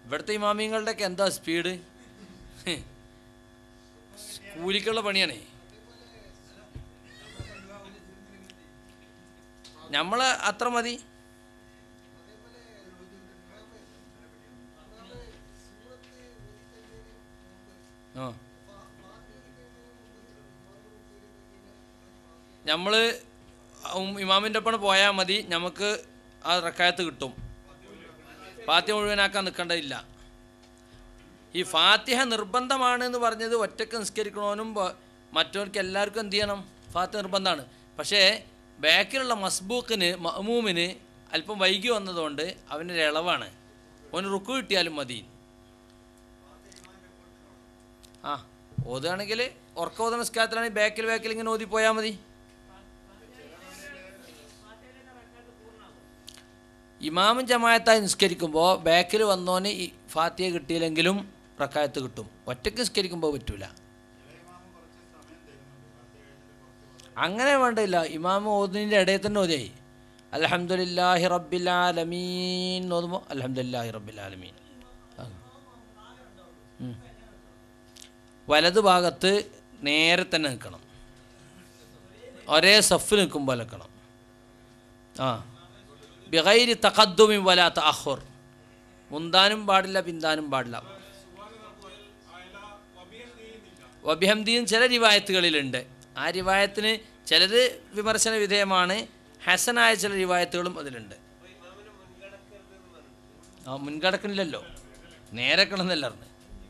ഇവിടുത്തെ ഇമാമിങ്ങളുടെയൊക്കെ എന്താ സ്പീഡ് കൂലിക്കുള്ള പണിയാണേ നമ്മൾ അത്ര മതി ആ നമ്മൾ ഇമാമിൻ്റെ ഒപ്പം പോയാൽ മതി നമുക്ക് ആ റക്കായത്ത് കിട്ടും ഫാത്തിഹ മുഴുവനാക്കാൻ നിൽക്കേണ്ടതില്ല ഈ ഫാത്തിഹ നിർബന്ധമാണ് എന്ന് പറഞ്ഞത് ഒറ്റക്ക് നിസ്കരിക്കണവനും ബ- മറ്റവർക്ക് എല്ലാവർക്കും എന്ത് ചെയ്യണം ഫാത്തിഹ നിർബന്ധമാണ് പക്ഷേ ബാക്കിലുള്ള മസ്ബൂക്കിന് മഹമൂമിന് അല്പം വൈകി വന്നതുകൊണ്ട് അവനൊരു ഇളവാണ് അവന് റുക്കു കിട്ടിയാലും മതി ആ ഓതുകയാണെങ്കിൽ ഉറക്കോദ നിസ്കാരത്തിലാണെങ്കിൽ ബാക്കിൽ ബാക്കിൽ ഇങ്ങനെ ഓതി പോയാൽ മതി ഇമാമും ജമായത്തായി നിസ്കരിക്കുമ്പോൾ ബാക്കിൽ വന്നോന് ഈ ഫാത്തിയ കിട്ടിയില്ലെങ്കിലും റക്കായത്ത് കിട്ടും ഒറ്റയ്ക്ക് നിസ്കരിക്കുമ്പോൾ പറ്റൂല അങ്ങനെ വേണ്ടില്ല ഇമാം ഓതിൻ്റെ ഇടയിൽ തന്നെ ഓതിയായി അലഹമുല്ലാഹി റബ്ബിലാലമീൻ ഓതുമ്പോൾ അലഹമുല്ലാഹി റബ്ബിലാലമീൻ വലത് ഭാഗത്ത് നേരെ തന്നെ നിൽക്കണം ഒരേ സഫ് നിൽക്കുമ്പോൾ നിൽക്കണം ആ ബിഗൈരി തഖദ്ദുമി വല തഅഖുർ മുന്താനും പാടില്ല പിന്താനും പാടില്ല വബിഹംദിയും ചില റിവായത്തുകളിലുണ്ട് ആ റിവായത്തിന് ചിലത് വിമർശന വിധേയമാണ് ഹസനായ ചില റിവായത്തുകളും അതിലുണ്ട് ആ മുൻകടക്കണില്ലല്ലോ നേരെ കിടന്നല്ല അറിഞ്ഞ്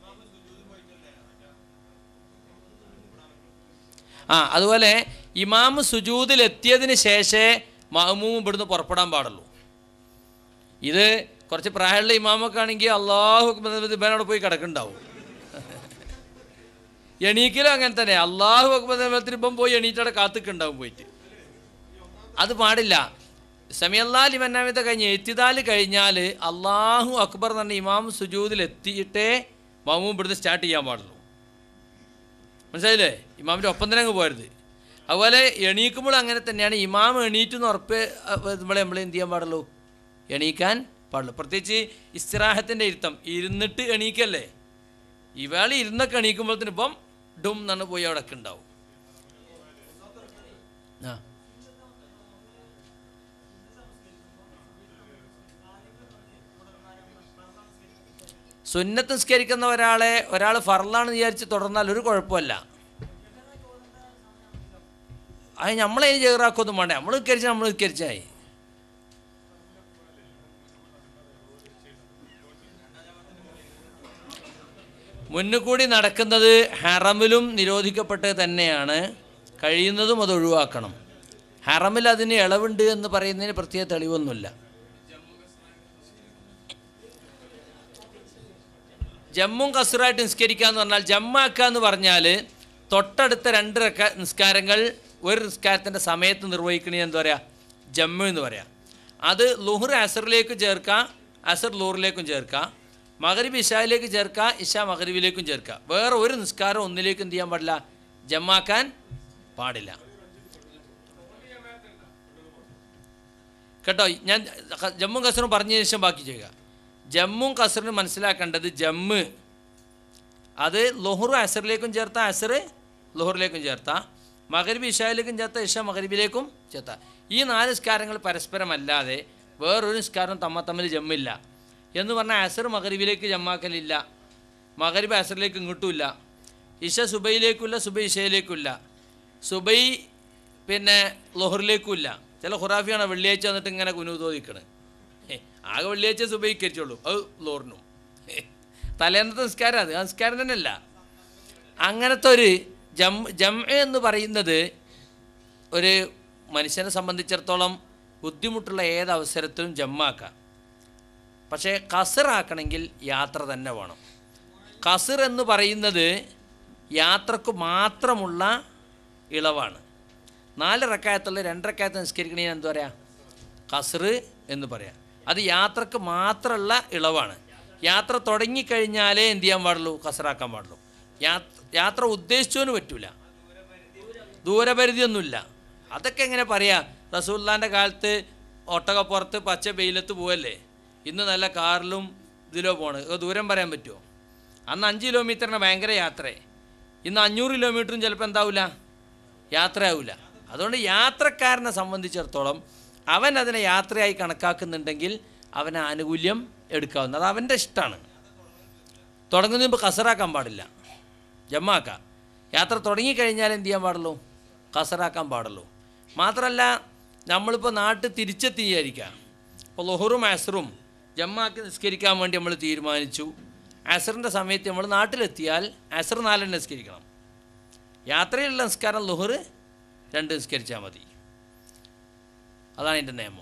ആ അതുപോലെ ഇമാമ് സുജൂദിൽ എത്തിയതിന് ശേഷമേ മഹമൂം ഇവിടുന്ന് പുറപ്പെടാൻ പാടുള്ളൂ ഇത് കുറച്ച് പ്രായമുള്ള ഇമാമൊക്കെ ആണെങ്കിൽ അള്ളാഹു ഇബനോട് പോയി കിടക്കുന്നുണ്ടാവും എണീക്കലും അങ്ങനെ തന്നെ അള്ളാഹു അക്ബത്തിന് ഇപ്പം പോയി എണീറ്റവിടെ കാത്തുക്കുണ്ടാവും പോയിട്ട് അത് പാടില്ല സമയല്ലാ ലിമന്നാമത്തെ കഴിഞ്ഞ് എത്തിതാല് കഴിഞ്ഞാൽ അള്ളാഹു അക്ബർ എന്ന് പറഞ്ഞ ഇമാം സുജൂദിൽ എത്തിയിട്ടേ മഹമൂം ഇവിടുന്ന് സ്റ്റാർട്ട് ചെയ്യാൻ പാടുള്ളൂ മനസ്സിലായില്ലേ ഇമാമിൻ്റെ ഒപ്പം തന്നെ അങ്ങ് പോരുത് അതുപോലെ എണീക്കുമ്പോൾ അങ്ങനെ തന്നെയാണ് ഇമാം എണീറ്റെന്ന് ഉറപ്പ് നമ്മളെ നമ്മൾ എന്ത് ചെയ്യാൻ പാടുള്ളൂ എണീക്കാൻ പാടുള്ളൂ പ്രത്യേകിച്ച് ഇസ്തിറാഹത്തിൻ്റെ ഇരുത്തം ഇരുന്നിട്ട് എണീക്കല്ലേ ഇവാൾ ഇരുന്നൊക്കെ എണീക്കുമ്പോഴത്തേന് ഇപ്പം ഡും എന്നാണ് പോയി അവിടെ ഒക്കെ ഉണ്ടാവും ആ സുന്നത്ത് നിസ്കരിക്കുന്ന ഒരാളെ ഒരാൾ ഫർലാണെന്ന് വിചാരിച്ച് തുടർന്നാൽ ഒരു കുഴപ്പമല്ല അത് നമ്മളതിന് ചേറാക്കൊന്നും വേണ്ട നമ്മൾ നിസ്കരിച്ച നമ്മൾ നിസ്കരിച്ചായി മുന്നിൽ കൂടി നടക്കുന്നത് ഹറമിലും നിരോധിക്കപ്പെട്ടത് തന്നെയാണ് കഴിയുന്നതും അത് ഒഴിവാക്കണം ഹറമിൽ അതിന് ഇളവുണ്ട് എന്ന് പറയുന്നതിന് പ്രത്യേക തെളിവൊന്നുമില്ല ജമ്മും കസറായിട്ട് നിസ്കരിക്കുക എന്ന് പറഞ്ഞാൽ ജമ്മാക്കുക എന്ന് പറഞ്ഞാൽ തൊട്ടടുത്ത രണ്ട് റക്ക നിസ്കാരങ്ങൾ ഒരു നിസ്കാരത്തിൻ്റെ സമയത്ത് നിർവഹിക്കണേ എന്താ പറയുക ജമ്മു എന്ന് പറയാം അത് ലുഹർ അസറിലേക്ക് ചേർക്കുക അസർ ലൂറിലേക്കും ചേർക്കുക മകരീബ് ഇഷായിലേക്ക് ചേർക്കുക ഇഷ മകരീബിലേക്കും ചേർക്കുക വേറെ ഒരു നിസ്കാരം ഒന്നിലേക്കും എന്ത് ചെയ്യാൻ പാടില്ല ജമ്മാക്കാൻ പാടില്ല കേട്ടോ ഞാൻ ജമ്മും കസറും പറഞ്ഞതിന് ശേഷം ബാക്കി ചെയ്യുക ജമ്മും കസറിന് മനസ്സിലാക്കേണ്ടത് ജമ്മ് അത് ലൊഹറു അസറിലേക്കും ചേർത്ത അസർ ലൊഹറിലേക്കും ചേർത്ത മകരീബ് ഇഷായിലേക്കും ചേർത്ത ഇഷ മകരീബിലേക്കും ചേർത്ത ഈ നാല് നിസ്കാരങ്ങൾ പരസ്പരമല്ലാതെ വേറൊരു നിസ്കാരം തമ്മ തമ്മിൽ ജമ്മില്ല എന്ന് പറഞ്ഞാൽ അസർ മകരീബിലേക്ക് ജമ്മാക്കലില്ല മകരീബ് അസറിലേക്ക് ഇങ്ങോട്ടുമില്ല ഇഷ സുബൈയിലേക്കുമില്ല സുബൈ ഇഷയിലേക്കുമില്ല സുബൈ പിന്നെ ലൊഹറിലേക്കുമില്ല ചില ഖുറാഫിയാണ് വെള്ളിയാഴ്ച വന്നിട്ട് ഇങ്ങനെ കുനു തോന്നിക്കണ് ആകെ വെള്ളിയാഴ്ച സുബൈക്കരിച്ചുള്ളൂ അത് ലോറിനും തലേന്നത്തെ നിസ്കാരം അത് ആ നിസ്കാരം തന്നെയല്ല അങ്ങനത്തെ ഒരു ജം ജം എന്ന് പറയുന്നത് ഒരു മനുഷ്യനെ സംബന്ധിച്ചിടത്തോളം ബുദ്ധിമുട്ടുള്ള ഏത് അവസരത്തിലും ജമ്മാക്കാം പക്ഷേ കസറാക്കണമെങ്കിൽ യാത്ര തന്നെ വേണം കസർ എന്ന് പറയുന്നത് യാത്രക്ക് മാത്രമുള്ള ഇളവാണ് നാല് റക്കായത്തുള്ള രണ്ട് റക്കായത്ത് നിസ്കരിക്കണേന് എന്താ പറയുക കസർ എന്ന് പറയാം അത് യാത്രക്ക് മാത്രമുള്ള ഇളവാണ് യാത്ര തുടങ്ങിക്കഴിഞ്ഞാലേ എന്ത് ചെയ്യാൻ പാടുള്ളൂ കസറാക്കാൻ പാടുള്ളൂ യാത്ര യാത്ര ഉദ്ദേശിച്ചവന് പറ്റൂല ദൂരപരിധിയൊന്നുമില്ല അതൊക്കെ എങ്ങനെ പറയാം റസൂല്ലാൻ്റെ കാലത്ത് ഒട്ടകപ്പുറത്ത് പച്ച വെയിലത്ത് പോവല്ലേ ഇന്ന് നല്ല കാറിലും ഇതിലോ പോണ് അത് ദൂരം പറയാൻ പറ്റുമോ അന്ന് അഞ്ച് കിലോമീറ്ററിന് ഭയങ്കര യാത്രയെ ഇന്ന് അഞ്ഞൂറ് കിലോമീറ്ററും ചിലപ്പോൾ എന്താവില്ല യാത്രയാവില്ല അതുകൊണ്ട് യാത്രക്കാരനെ സംബന്ധിച്ചിടത്തോളം അവൻ അതിനെ യാത്രയായി കണക്കാക്കുന്നുണ്ടെങ്കിൽ അവന് ആനുകൂല്യം എടുക്കാവുന്ന അത് അവൻ്റെ ഇഷ്ടമാണ് തുടങ്ങുന്നതിന് മുമ്പ് കസറാക്കാൻ പാടില്ല ജമ്മാക്കാം യാത്ര തുടങ്ങിക്കഴിഞ്ഞാൽ എന്ത് ചെയ്യാൻ പാടുള്ളൂ കസറാക്കാൻ പാടുള്ളൂ മാത്രമല്ല നമ്മളിപ്പോൾ നാട്ടിൽ തിരിച്ചെത്തി വിചാരിക്കുക അപ്പോൾ ലൊഹറും അസറും ജമ്മാക്കി നിസ്കരിക്കാൻ വേണ്ടി നമ്മൾ തീരുമാനിച്ചു അസറിൻ്റെ സമയത്ത് നമ്മൾ നാട്ടിലെത്തിയാൽ അസർ നാലെണ്ണം നിസ്കരിക്കണം യാത്രയിലുള്ള നിസ്കാരം ലുഹർ രണ്ട് നിസ്കരിച്ചാൽ മതി അതാണ് എൻ്റെ നിയമം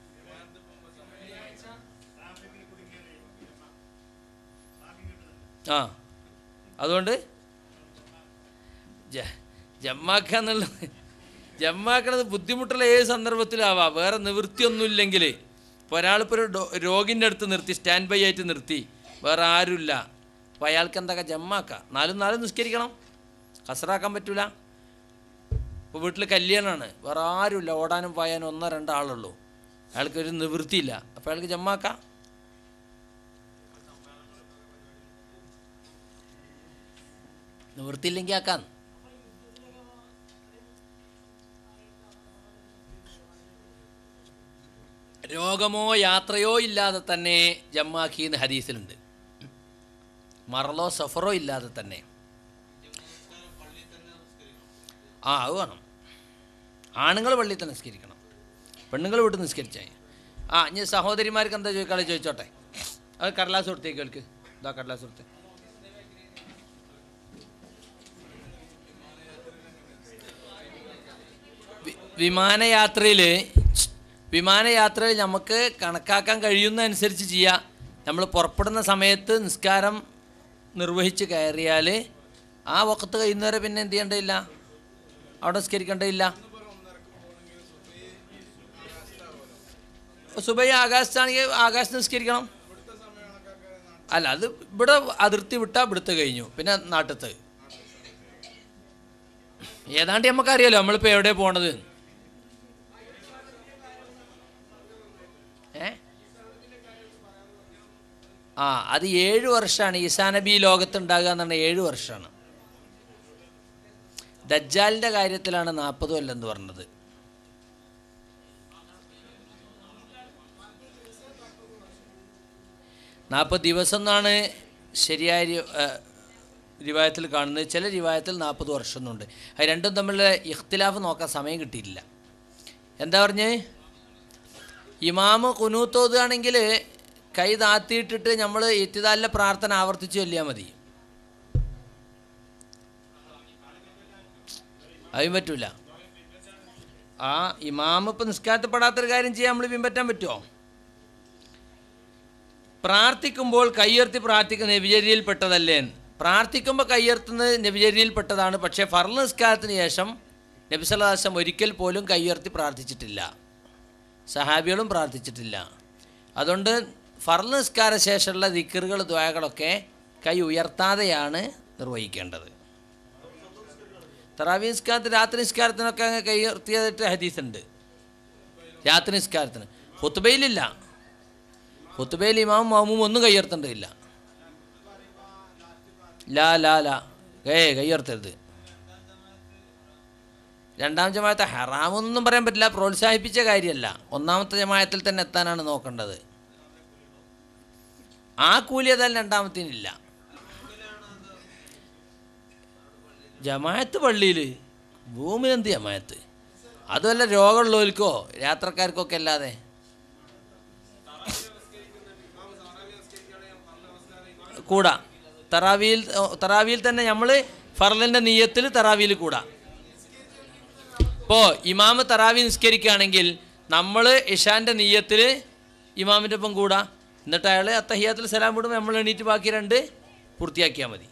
ആ അതുകൊണ്ട് ജ ജമ്മാക്കുക എന്നുള്ളത് ജമ്മാക്കണത് ബുദ്ധിമുട്ടുള്ള ഏത് സന്ദർഭത്തിലാവാം വേറെ നിവൃത്തിയൊന്നുമില്ലെങ്കിൽ ഇപ്പോൾ ഒരാളിപ്പോൾ ഒരു ഡോ- രോഗിൻ്റെ അടുത്ത് നിർത്തി സ്റ്റാൻഡ് ബൈ ആയിട്ട് നിർത്തി വേറെ ആരുമില്ല അപ്പോൾ അയാൾക്ക് എന്തൊക്കെ ജമ്മാക്കാം നാലും നാലും നിസ്കരിക്കണം കസറാക്കാൻ പറ്റൂല ഇപ്പോൾ വീട്ടിൽ കല്യാണമാണ് വേറെ ആരുമില്ല ഓടാനും പായാനും ഒന്നോ രണ്ടോ ആളുള്ളൂ അയാൾക്ക് ഒരു നിവൃത്തിയില്ല അപ്പോൾ അയാൾക്ക് ജമ്മാക്കാം നിവൃത്തിയില്ലെങ്കിൽ ആക്കാൻ രോഗമോ യാത്രയോ ഇല്ലാതെ തന്നെ ജമ്മാക്കി എന്ന് ഹദീസിലുണ്ട് മറലോ സഫറോ ഇല്ലാതെ തന്നെ ആ അത് വേണം ആണുങ്ങൾ പള്ളിയിൽ തന്നെ നിസ്കരിക്കണം പെണ്ണുങ്ങൾ വീട്ടിൽ നിസ്കരിച്ചാൽ ആ ഇനി സഹോദരിമാർക്ക് എന്താ ചോദിക്കാളെ ചോദിച്ചോട്ടെ അത് കടലാസ് കൊടുത്തേക്ക് കേൾക്ക് ഇതാ കടലാസ് കൊടുത്തേ വി- വിമാനയാത്രയിൽ വിമാനയാത്രയിൽ നമുക്ക് കണക്കാക്കാൻ കഴിയുന്നതനുസരിച്ച് ചെയ്യാം നമ്മൾ പുറപ്പെടുന്ന സമയത്ത് നിസ്കാരം നിർവഹിച്ച് കയറിയാൽ ആ വക്കത്ത് കഴിയുന്നവരെ പിന്നെ എന്ത് ചെയ്യേണ്ടതില്ല അവിടെ നിസ്കരിക്കേണ്ടതില്ല സുബൈ ആകാശത്താണെങ്കിൽ ആകാശത്ത് നിസ്കരിക്കണം അല്ല അത് ഇവിടെ അതിർത്തി വിട്ടാൽ ഇവിടുത്തെ കഴിഞ്ഞു പിന്നെ നാട്ടത്ത് ഏതാണ്ട് നമുക്കറിയാലോ നമ്മളിപ്പോൾ എവിടെ പോണത് ഏ ആ അത് ഏഴ് വർഷമാണ് ഈസാ നബി ലോകത്ത് ഉണ്ടാകുക എന്ന് പറഞ്ഞാൽ ഏഴ് വർഷമാണ് ദജ്ജാലിൻ്റെ കാര്യത്തിലാണ് നാൽപ്പത് കൊല്ലം എന്ന് പറഞ്ഞത് നാൽപ്പത് ദിവസം എന്നാണ് ശരിയായ രി- ഏ, റിവായത്തിൽ കാണുന്നത് ചില റിവായത്തിൽ നാൽപ്പത് വർഷം എന്നുണ്ട് അത് രണ്ടും തമ്മിലുള്ള ഇഖ്തിലാഫ് നോക്കാൻ സമയം കിട്ടിയിട്ടില്ല എന്താ പറഞ്ഞ് ഇമാമ് കുനൂത്തോതുകയാണെങ്കിൽ കൈ താത്തിയിട്ടിട്ട് നമ്മൾ ഇത്തിദാലിലെ പ്രാർത്ഥന ആവർത്തിച്ച് ചൊല്ലിയാൽ മതി അതും പറ്റൂല ആ ഇമാമ് ഇപ്പം നിസ്കാരത്തിൽപ്പെടാത്തൊരു കാര്യം ചെയ്യാൻ നമ്മൾ പിൻപറ്റാൻ പറ്റുമോ പ്രാർത്ഥിക്കുമ്പോൾ കയ്യുയർത്തി പ്രാർത്ഥിക്കുന്ന നബിചര്യയിൽപ്പെട്ടതല്ലേ പ്രാർത്ഥിക്കുമ്പോൾ കയ്യുയർത്തുന്നത് നബിചര്യയിൽപ്പെട്ടതാണ് പക്ഷേ ഫർള് നിസ്കാരത്തിന് ശേഷം നബിസലാസം ഒരിക്കൽ പോലും കയ്യുയർത്തി പ്രാർത്ഥിച്ചിട്ടില്ല സഹാബികളും പ്രാർത്ഥിച്ചിട്ടില്ല അതുകൊണ്ട് ഫർള് നിസ്കാര ശേഷമുള്ള ദിക്കറുകൾ ദ്വായകളൊക്കെ കൈ ഉയർത്താതെയാണ് നിർവഹിക്കേണ്ടത് തറാവി നിസ്കാരത്തിന് രാത്രി നിസ്കാരത്തിനൊക്കെ അങ്ങ് കൈ ഉയർത്തിയതായിട്ട് ഹദീസുണ്ട് രാത്രി നിസ്കാരത്തിന് ഹുത്തുബയിലില്ല ഹുത്തുബയിൽ ഇമാമും മാമും ഒന്നും കയ്യുയർത്തേണ്ടതില്ല ലാ ലാ ലാ ഏ കയ്യുയർത്തരുത് രണ്ടാം ജമായത്തെ ഹറാമൊന്നും പറയാൻ പറ്റില്ല പ്രോത്സാഹിപ്പിച്ച കാര്യമല്ല ഒന്നാമത്തെ ജമായത്തിൽ തന്നെ എത്താനാണ് നോക്കേണ്ടത് ആ കൂലി ഏതായാലും രണ്ടാമത്തേനില്ല ജമായത്ത് പള്ളിയിൽ ഭൂമിയിലെന്ത് ജമായത്ത് അതുമല്ല രോഗമുള്ളവർക്കോ യാത്രക്കാർക്കൊക്കെ അല്ലാതെ കൂടാ തറാവിയിൽ തറാവിയിൽ തന്നെ നമ്മൾ ഫർലിൻ്റെ നീയത്തിൽ തറാവിയിൽ കൂടാ ഇപ്പോൾ ഇമാമ് തറാവി നിസ്കരിക്കുകയാണെങ്കിൽ നമ്മൾ ഇഷാൻ്റെ നീയത്തിൽ ഇമാമിൻ്റെ ഒപ്പം കൂടാ എന്നിട്ട് അയാൾ അത്തഹിയാത്തിൽ സലാം വിടുമ്പോൾ നമ്മൾ എണീറ്റ് ബാക്കി രണ്ട് പൂർത്തിയാക്കിയാൽ മതി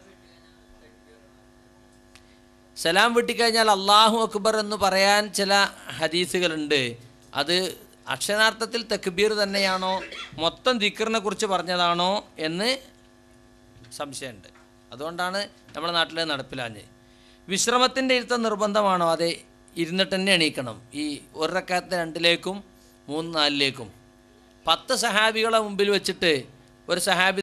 സലാം വിട്ടിക്കഴിഞ്ഞാൽ അള്ളാഹു അക്ബർ എന്ന് പറയാൻ ചില ഹദീസുകളുണ്ട് അത് അക്ഷരാർത്ഥത്തിൽ തക്ബീർ തന്നെയാണോ മൊത്തം ദിക്കറിനെ കുറിച്ച് പറഞ്ഞതാണോ എന്ന് സംശയമുണ്ട് അതുകൊണ്ടാണ് നമ്മുടെ നാട്ടിൽ നടപ്പിലാഞ്ഞ് വിശ്രമത്തിൻ്റെ ഇരുത്തം നിർബന്ധമാണോ അതെ ഇരുന്നിട്ട് തന്നെ എണീക്കണം ഈ ഒരു റക്കാത്ത് രണ്ടിലേക്കും മൂന്ന് നാലിലേക്കും പത്ത് സഹാബികളെ മുമ്പിൽ വെച്ചിട്ട് ഒരു സഹാബി